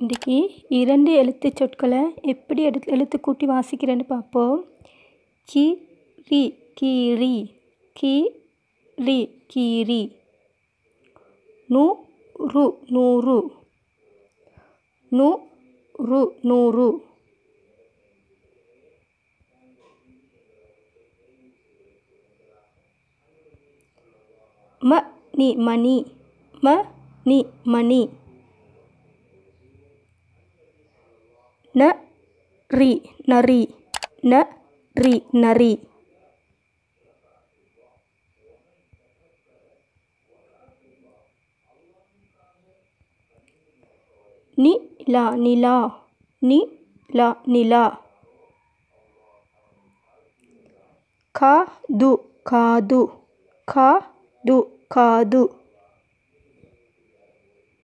இன்றைக்கி இரண்டு எழுத்து சொற்களை எப்படி எடுத்து எழுத்து கூட்டி வாசிக்கிறேன்னு பார்ப்போம் கி ரி கீரி கி ரி கீரி நூ ரு நூறு நூ ரு நூறு ம நி மணி ம நி மணி ந ரி நரி ந ரி நரி நி லா நிலா நி லா நிலா கா து காது கா து காது